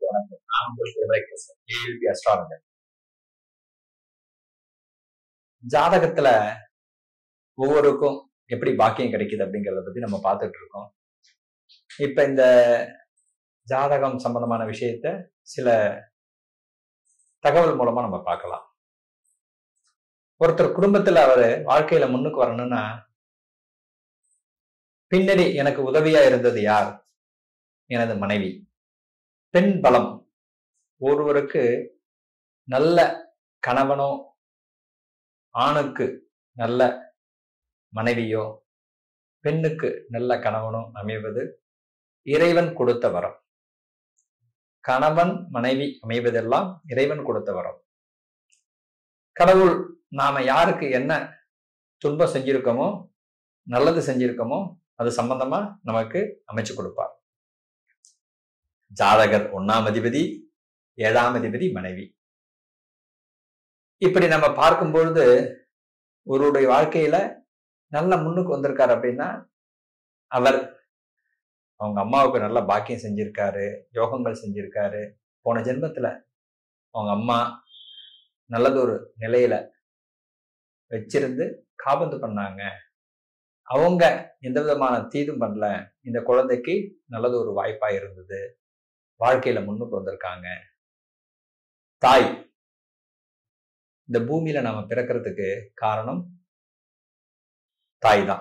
வணக்கம் நான் உங்கள் சிவராஜ் ஏஎல்பி அஸ்ட்ராலஜர் ஜாதகத்துல ஒவ்வொருக்கும் எப்படி பாக்கியம் கிடைக்குது அப்படிங்கறத பத்தி நம்ம பார்த்துட்டு இருக்கோம் இப்ப இந்த ஜாதகம் சம்பந்தமான விஷயத்த சில தகவல் மூலமா நம்ம பார்க்கலாம் ஒருத்தர் குடும்பத்துல அவரு வாழ்க்கையில முன்னுக்கு வரணும்னா பின்னாடி எனக்கு உதவியா இருந்தது யார் எனது மனைவி பெண் பலம் ஒருவருக்கு நல்ல கணவனோ ஆணுக்கு நல்ல மனைவியோ பெண்ணுக்கு நல்ல கணவனோ அமைவது இறைவன் கொடுத்த வரம் கணவன் மனைவி அமைவதெல்லாம் இறைவன் கொடுத்த வரம் கடவுள் நாம யாருக்கு என்ன துன்பம் செஞ்சிருக்கோமோ நல்லது செஞ்சிருக்கோமோ அது சம்பந்தமா நமக்கு அமைச்சு கொடுப்பார் ஜாதகர் ஒன்னாம் அதிபதி ஏழாம் அதிபதி மனைவி இப்படி நம்ம பார்க்கும் பொழுது ஒருவருடைய வாழ்க்கையில நல்ல முன்னுக்கு வந்திருக்காரு அப்படின்னா அவர் அவங்க அம்மாவுக்கு நல்ல பாக்கியம் செஞ்சிருக்காரு யோகங்கள் செஞ்சிருக்காரு போன ஜென்மத்துல அவங்க அம்மா நல்லதொரு நிலையில வச்சிருந்து காபந்து பண்ணாங்க அவங்க எந்த விதமான தீதும் பண்ணல இந்த குழந்தைக்கு நல்லது ஒரு வாய்ப்பா இருந்தது வாழ்க்கையில முன்னுக்கு வந்திருக்காங்க தாய் இந்த பூமியில நாம பிறக்கிறதுக்கு காரணம் தாய் தான்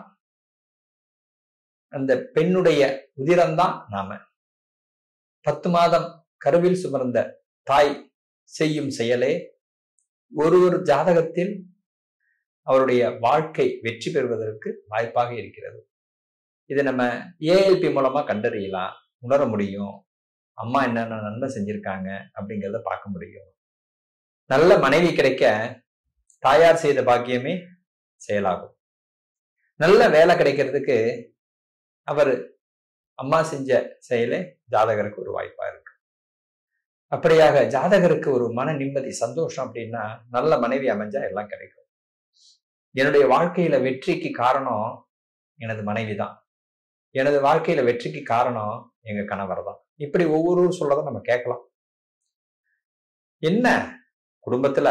அந்த பெண்ணுடைய உதிரம்தான் நாம பத்து மாதம் கருவில் சுமர்ந்த தாய் செய்யும் செயலே ஒரு ஒரு ஜாதகத்தில் அவருடைய வாழ்க்கை வெற்றி பெறுவதற்கு வாய்ப்பாக இருக்கிறது இதை நம்ம ஏஎல்பி மூலமா கண்டறியலாம் உணர முடியும் அம்மா என்னென்ன நன்மை செஞ்சிருக்காங்க அப்படிங்கிறத பார்க்க முடியும் நல்ல மனைவி கிடைக்க தாயார் செய்த பாக்கியமே செயலாகும் நல்ல வேலை கிடைக்கிறதுக்கு அவர் அம்மா செஞ்ச செயலே ஜாதகருக்கு ஒரு வாய்ப்பா இருக்கு அப்படியாக ஜாதகருக்கு ஒரு மன நிம்மதி சந்தோஷம் அப்படின்னா நல்ல மனைவி அமைஞ்சா எல்லாம் கிடைக்கும் என்னுடைய வாழ்க்கையில வெற்றிக்கு காரணம் எனது மனைவி தான் எனது வாழ்க்கையில வெற்றிக்கு காரணம் எங்க கணவர் தான் இப்படி ஒவ்வொரு சொல்லதை நம்ம கேட்கலாம் என்ன குடும்பத்துல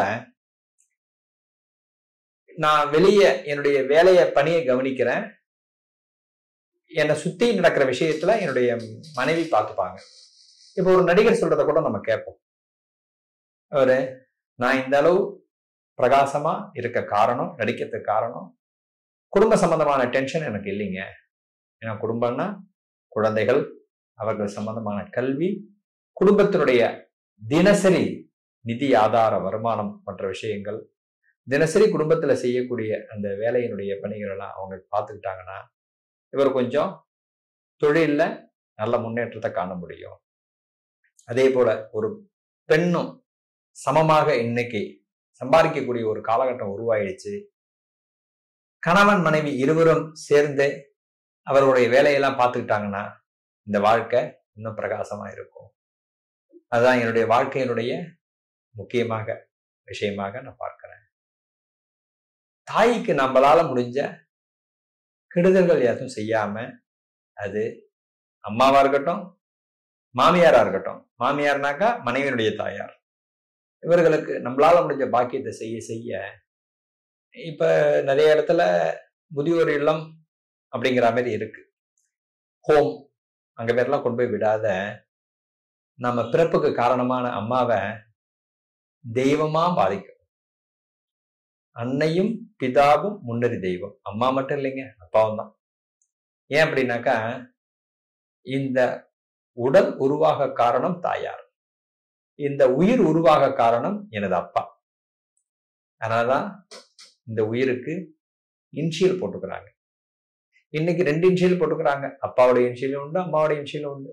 நான் வெளியே என்னுடைய வேலைய பணியை கவனிக்கிறேன் என்னை சுத்தி நடக்கிற விஷயத்துல என்னுடைய மனைவி பார்த்துப்பாங்க இப்போ ஒரு நடிகர் சொல்றத கூட நம்ம கேட்போம் அவரு நான் இந்த அளவு பிரகாசமா இருக்க காரணம் நடிக்கிறதுக்கு காரணம் குடும்ப சம்பந்தமான டென்ஷன் எனக்கு இல்லைங்க ஏன்னா குடும்பம்னா குழந்தைகள் அவர்கள் சம்பந்தமான கல்வி குடும்பத்தினுடைய தினசரி நிதி ஆதார வருமானம் மற்ற விஷயங்கள் தினசரி குடும்பத்துல செய்யக்கூடிய அந்த வேலையினுடைய பணிகள் எல்லாம் அவங்க பார்த்துக்கிட்டாங்கன்னா இவர் கொஞ்சம் தொழில்ல நல்ல முன்னேற்றத்தை காண முடியும் அதே போல ஒரு பெண்ணும் சமமாக இன்னைக்கு சம்பாதிக்கக்கூடிய ஒரு காலகட்டம் உருவாயிடுச்சு கணவன் மனைவி இருவரும் சேர்ந்து அவருடைய வேலையெல்லாம் பார்த்துக்கிட்டாங்கன்னா இந்த வாழ்க்கை இன்னும் பிரகாசமா இருக்கும் அதுதான் என்னுடைய வாழ்க்கையினுடைய முக்கியமாக விஷயமாக நான் பார்க்கிறேன் தாய்க்கு நம்மளால முடிஞ்ச கெடுதல்கள் எதுவும் செய்யாம அது அம்மாவா இருக்கட்டும் மாமியாரா இருக்கட்டும் மாமியார்னாக்கா மனைவியினுடைய தாயார் இவர்களுக்கு நம்மளால முடிஞ்ச பாக்கியத்தை செய்ய செய்ய இப்ப நிறைய இடத்துல முதியோர் இல்லம் அப்படிங்கிற மாதிரி இருக்கு ஹோம் அங்க பேர்லாம் கொண்டு போய் விடாத நம்ம பிறப்புக்கு காரணமான அம்மாவை தெய்வமா பாதிக்கும் அன்னையும் பிதாவும் முன்னறி தெய்வம் அம்மா மட்டும் இல்லைங்க அப்பாவும் தான் ஏன் அப்படின்னாக்கா இந்த உடல் உருவாக காரணம் தாயார் இந்த உயிர் உருவாக காரணம் எனது அப்பா அதனாலதான் இந்த உயிருக்கு இன்ஷியல் போட்டுக்கிறாங்க இன்னைக்கு ரெண்டு இன்ஷியல் போட்டுக்கிறாங்க அப்பாவுடைய இன்ஷியலும் உண்டு அம்மாவுடைய இன்ஷியலும் உண்டு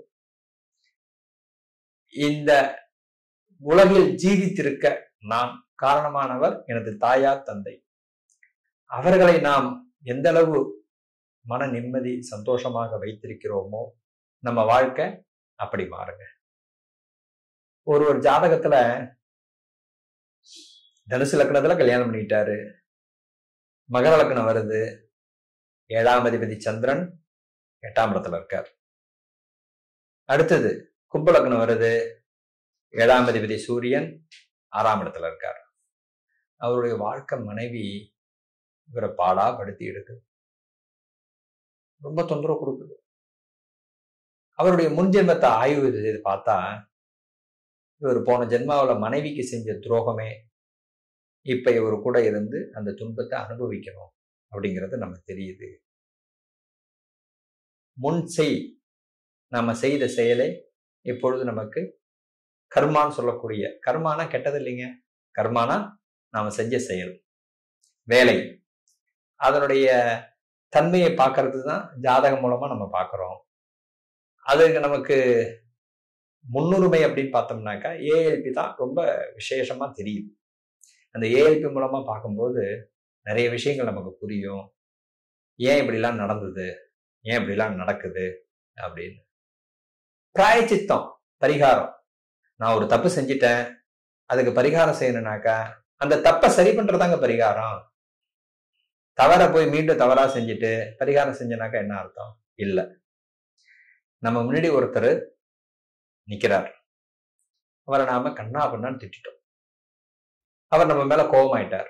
இந்த உலகில் ஜீவித்திருக்க நான் காரணமானவர் எனது தாயார் தந்தை அவர்களை நாம் எந்த அளவு மன நிம்மதி சந்தோஷமாக வைத்திருக்கிறோமோ நம்ம வாழ்க்கை அப்படி மாறுங்க ஒரு ஒரு ஜாதகத்துல தனுசு லக்னத்துல கல்யாணம் பண்ணிட்டாரு மகர லக்னம் வருது ஏழாம் அதிபதி சந்திரன் எட்டாம் இடத்துல இருக்கார் அடுத்தது கும்ப லக்னம் வருது ஏழாம் அதிபதி சூரியன் ஆறாம் இடத்துல இருக்கார் அவருடைய வாழ்க்கை மனைவி இவரை பாடா படுத்தி எடுக்குது ரொம்ப தொந்தரவு கொடுக்குது அவருடைய முன் ஜென்மத்தை ஆய்வு செய்து பார்த்தா இவர் போன ஜென்மாவில் மனைவிக்கு செஞ்ச துரோகமே இப்ப இவர் கூட இருந்து அந்த துன்பத்தை அனுபவிக்கணும் அப்படிங்கிறது நமக்கு தெரியுது முன் செய் நம்ம செய்த செயலே இப்பொழுது நமக்கு கர்மான்னு சொல்லக்கூடிய கர்மானா கெட்டது இல்லைங்க கர்மானா நாம செஞ்ச செயல் வேலை அதனுடைய தன்மையை பார்க்கறது தான் ஜாதகம் மூலமா நம்ம பார்க்குறோம் அதுக்கு நமக்கு முன்னுரிமை அப்படின்னு பார்த்தோம்னாக்கா ஏஎல்பி தான் ரொம்ப விசேஷமா தெரியுது அந்த ஏஎல்பி மூலமா பார்க்கும்போது நிறைய விஷயங்கள் நமக்கு புரியும் ஏன் இப்படிலாம் நடந்தது ஏன் இப்படிலாம் நடக்குது அப்படின்னு பிராயச்சித்தம் பரிகாரம் நான் ஒரு தப்பு செஞ்சிட்டேன் அதுக்கு பரிகாரம் செய்யணும்னாக்கா அந்த தப்பை சரி பண்றதாங்க பரிகாரம் தவற போய் மீண்டும் தவறா செஞ்சுட்டு பரிகாரம் செஞ்சனாக்கா என்ன அர்த்தம் இல்ல நம்ம முன்னாடி ஒருத்தர் நிக்கிறார் அவரை நாம கண்ணா பண்ணான்னு திட்டிட்டோம் அவர் நம்ம மேல கோபமாயிட்டார்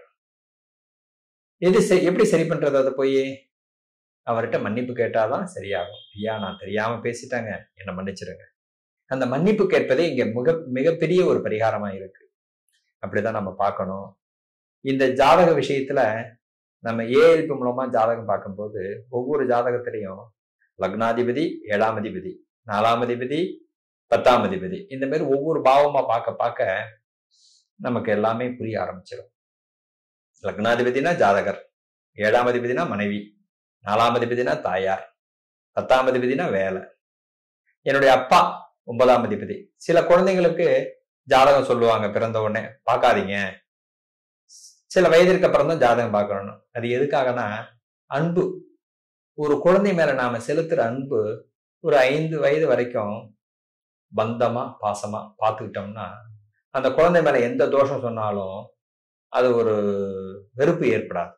எது செ- எப்படி சரி பண்றது அதை போய் அவர்கிட்ட மன்னிப்பு கேட்டாதான் சரியாகும் ஐயா நான் தெரியாம பேசிட்டாங்க என்னை மன்னிச்சிருங்க அந்த மன்னிப்பு கேட்பதே இங்க மிக மிகப்பெரிய ஒரு பரிகாரமா இருக்கு அப்படிதான் நம்ம பார்க்கணும் இந்த ஜாதக விஷயத்துல நம்ம ஏஎல்பி மூலமா ஜாதகம் பார்க்கும்போது ஒவ்வொரு ஜாதகத்திலையும் லக்னாதிபதி ஏழாம் அதிபதி நாலாம் அதிபதி பத்தாம் அதிபதி இந்த மாதிரி ஒவ்வொரு பாவமா பார்க்க பார்க்க நமக்கு எல்லாமே புரிய ஆரம்பிச்சிடும் லக்னாதிபதினா ஜாதகர் ஏழாம் அதிபதினா மனைவி நாலாம் அதிபதினா தாயார் பத்தாம் அதிபதினா வேலை என்னுடைய அப்பா ஒன்பதாம் அதிபதி சில குழந்தைங்களுக்கு ஜாதகம் சொல்லுவாங்க பிறந்த உடனே பார்க்காதீங்க சில வயதிற்கு அப்புறம் தான் ஜாதகம் பார்க்கணும் அது எதுக்காகனா அன்பு ஒரு குழந்தை மேல நாம செலுத்துற அன்பு ஒரு ஐந்து வயது வரைக்கும் பந்தமா பாசமா பார்த்துக்கிட்டோம்னா அந்த குழந்தை மேல எந்த தோஷம் சொன்னாலும் அது ஒரு வெறுப்பு ஏற்படாது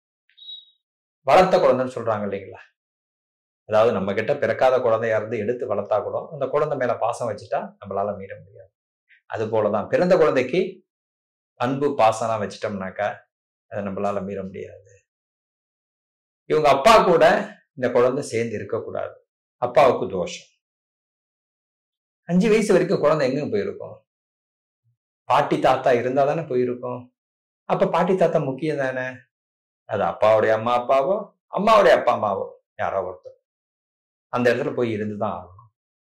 வளர்த்த குழந்தைன்னு சொல்றாங்க இல்லைங்களா அதாவது நம்ம கிட்ட பிறக்காத குழந்தையா இருந்து எடுத்து வளர்த்தா கூட அந்த குழந்தை மேல பாசம் வச்சுட்டா நம்மளால மீற முடியாது அது போலதான் பிறந்த குழந்தைக்கு அன்பு பாசம்லாம் வச்சிட்டோம்னாக்கா அதை நம்மளால மீற முடியாது இவங்க அப்பா கூட இந்த குழந்தை சேர்ந்து இருக்கக்கூடாது அப்பாவுக்கு தோஷம் அஞ்சு வயசு வரைக்கும் குழந்தை எங்க போயிருக்கும் பாட்டி தாத்தா இருந்தா தானே போயிருக்கும் அப்ப பாட்டி தாத்தா முக்கியம் தானே அது அப்பாவுடைய அம்மா அப்பாவோ அம்மாவுடைய அப்பா அம்மாவோ யாரோ ஒருத்தர் அந்த இடத்துல போய் இருந்துதான் ஆகணும்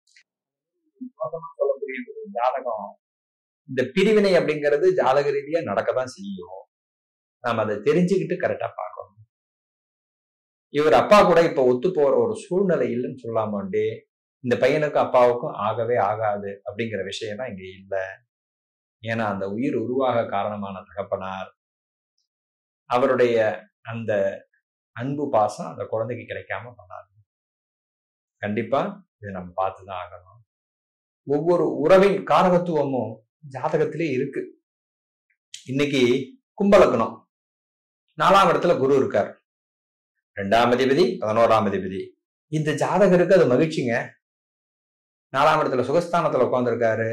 சொல்லக்கூடிய ஒரு ஜாதகம் இந்த பிரிவினை அப்படிங்கிறது ஜாதக ரீதியா நடக்கதான் செய்யும் நாம அதை தெரிஞ்சுக்கிட்டு கரெக்டா பார்க்கணும் இவர் அப்பா கூட இப்ப ஒத்து போற ஒரு சூழ்நிலை இல்லைன்னு சொல்லாமண்டே இந்த பையனுக்கும் அப்பாவுக்கும் ஆகவே ஆகாது அப்படிங்கிற விஷயம் தான் இங்க இல்லை ஏன்னா அந்த உயிர் உருவாக காரணமான தகப்பனார் அவருடைய அந்த அன்பு பாசம் அந்த குழந்தைக்கு கிடைக்காம பண்ணாது கண்டிப்பா இதை நம்ம பார்த்துதான் ஆகணும் ஒவ்வொரு உறவின் காரகத்துவமும் ஜாதகத்திலே இருக்கு இன்னைக்கு கும்பலக்கணம் நாலாம் இடத்துல குரு இருக்கார் ரெண்டாம் அதிபதி பதினோராம் அதிபதி இந்த ஜாதகருக்கு அது மகிழ்ச்சிங்க நாலாம் இடத்துல சுகஸ்தானத்துல உட்கார்ந்துருக்காரு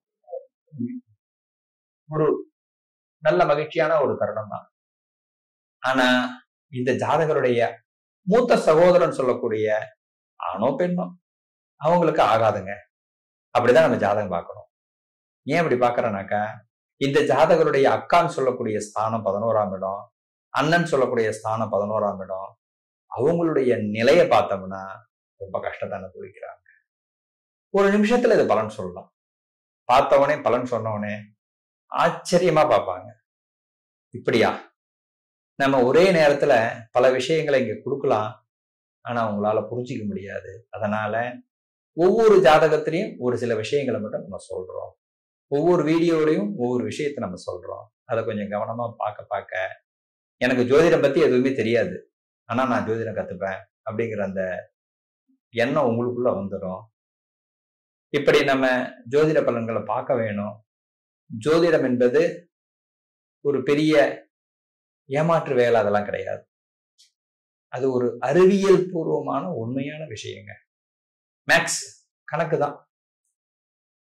ஒரு நல்ல மகிழ்ச்சியான ஒரு தருணம் தான் ஆனா இந்த ஜாதகருடைய மூத்த சகோதரன் சொல்லக்கூடிய ஆணோ பெண்ணோ அவங்களுக்கு ஆகாதுங்க அப்படிதான் நம்ம ஜாதகம் பார்க்கணும் ஏன் அப்படி பாக்குறேனாக்கா இந்த ஜாதகருடைய அக்கான்னு சொல்லக்கூடிய ஸ்தானம் பதினோராம் இடம் அண்ணன் சொல்லக்கூடிய ஸ்தானம் பதினோராம் இடம் அவங்களுடைய நிலையை பார்த்தோம்னா ரொம்ப கஷ்டத்தை அனுபவிக்கிறாங்க ஒரு நிமிஷத்துல இது பலன் சொல்லலாம் பார்த்தவனே பலன் சொன்னவனே ஆச்சரியமா பார்ப்பாங்க இப்படியா நம்ம ஒரே நேரத்துல பல விஷயங்களை இங்க கொடுக்கலாம் ஆனா உங்களால புரிஞ்சிக்க முடியாது அதனால ஒவ்வொரு ஜாதகத்திலையும் ஒரு சில விஷயங்களை மட்டும் நம்ம சொல்றோம் ஒவ்வொரு வீடியோலையும் ஒவ்வொரு விஷயத்தை நம்ம சொல்றோம் அதை கொஞ்சம் கவனமா பார்க்க பார்க்க எனக்கு ஜோதிடம் பத்தி எதுவுமே தெரியாது ஆனா நான் ஜோதிடம் கத்துப்பேன் அப்படிங்கிற அந்த எண்ணம் உங்களுக்குள்ள வந்துடும் இப்படி நம்ம ஜோதிட பலன்களை பார்க்க வேணும் ஜோதிடம் என்பது ஒரு பெரிய ஏமாற்று வேலை அதெல்லாம் கிடையாது அது ஒரு அறிவியல் பூர்வமான உண்மையான விஷயங்க மேக்ஸ் கணக்கு தான்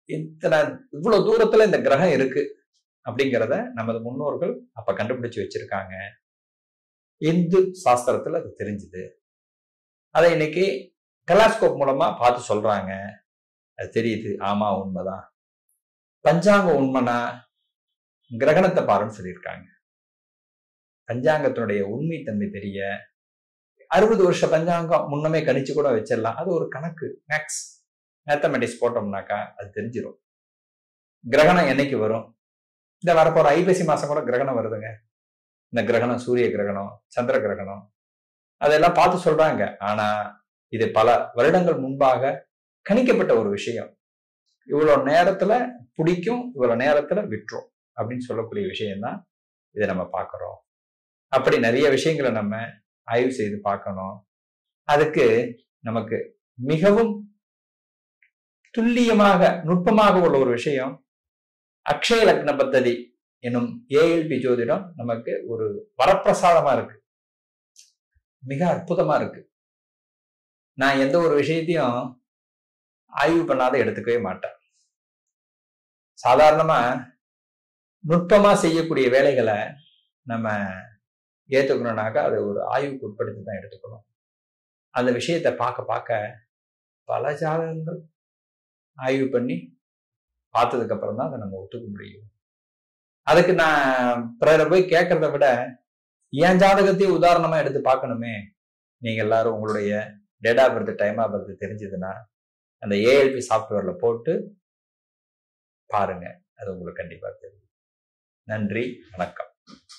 இத்தனை இவ்வளவு தூரத்துல இந்த கிரகம் இருக்கு அப்படிங்கிறத நமது முன்னோர்கள் அப்ப கண்டுபிடிச்சு வச்சிருக்காங்க இந்து சாஸ்திரத்துல அது தெரிஞ்சுது அதை இன்னைக்கு டெலாஸ்கோப் மூலமா பார்த்து சொல்றாங்க அது தெரியுது ஆமா உண்மைதான் பஞ்சாங்கம் உண்மைனா கிரகணத்தை பாருன்னு சொல்லியிருக்காங்க பஞ்சாங்கத்தினுடைய உண்மைத்தன்மை தெரிய அறுபது வருஷ பஞ்சாங்கம் முன்னமே கணிச்சு கூட வச்சிடலாம் அது ஒரு கணக்கு மேக்ஸ் மேத்தமெட்டிக்ஸ் போட்டோம்னாக்கா அது தெரிஞ்சிடும் கிரகணம் என்னைக்கு வரும் இந்த வரப்போற ஐப்பசி மாசம் கூட கிரகணம் வருதுங்க இந்த கிரகணம் சூரிய கிரகணம் சந்திர கிரகணம் அதெல்லாம் பார்த்து சொல்றாங்க ஆனா இது பல வருடங்கள் முன்பாக கணிக்கப்பட்ட ஒரு விஷயம் இவ்வளவு நேரத்துல பிடிக்கும் இவ்வளவு நேரத்துல விட்டுரும் அப்படின்னு சொல்லக்கூடிய விஷயம்தான் இதை நம்ம பார்க்கிறோம் அப்படி நிறைய விஷயங்களை நம்ம ஆய்வு செய்து பார்க்கணும் அதுக்கு நமக்கு மிகவும் துல்லியமாக நுட்பமாக உள்ள ஒரு விஷயம் அக்ஷய லக்ன பத்ததி என்னும் ஏஎல்பி ஜோதிடம் நமக்கு ஒரு வரப்பிரசாதமா இருக்கு மிக அற்புதமா இருக்கு நான் எந்த ஒரு விஷயத்தையும் ஆய்வு பண்ணாத எடுத்துக்கவே மாட்டேன் சாதாரணமா நுட்பமா செய்யக்கூடிய வேலைகளை நம்ம ஏத்துக்கணும்னாக்கா அதை ஒரு ஆய்வுக்கு உட்படுத்தி தான் எடுத்துக்கணும் அந்த விஷயத்தை பார்க்க பார்க்க பல ஜாதகங்கள் ஆய்வு பண்ணி பார்த்ததுக்கு அப்புறம் தான் அதை நம்ம ஒத்துக்க முடியும் அதுக்கு நான் பிறரை போய் கேட்கறத விட என் ஜாதகத்தையும் உதாரணமா எடுத்து பார்க்கணுமே நீங்க எல்லாரும் உங்களுடைய date of birth time of birth தெரிஞ்சதுன்னா அந்த ஏஎல்பி சாஃப்ட்வேர்ல போட்டு பாருங்க அது உங்களுக்கு கண்டிப்பா தெரியும் நன்றி வணக்கம்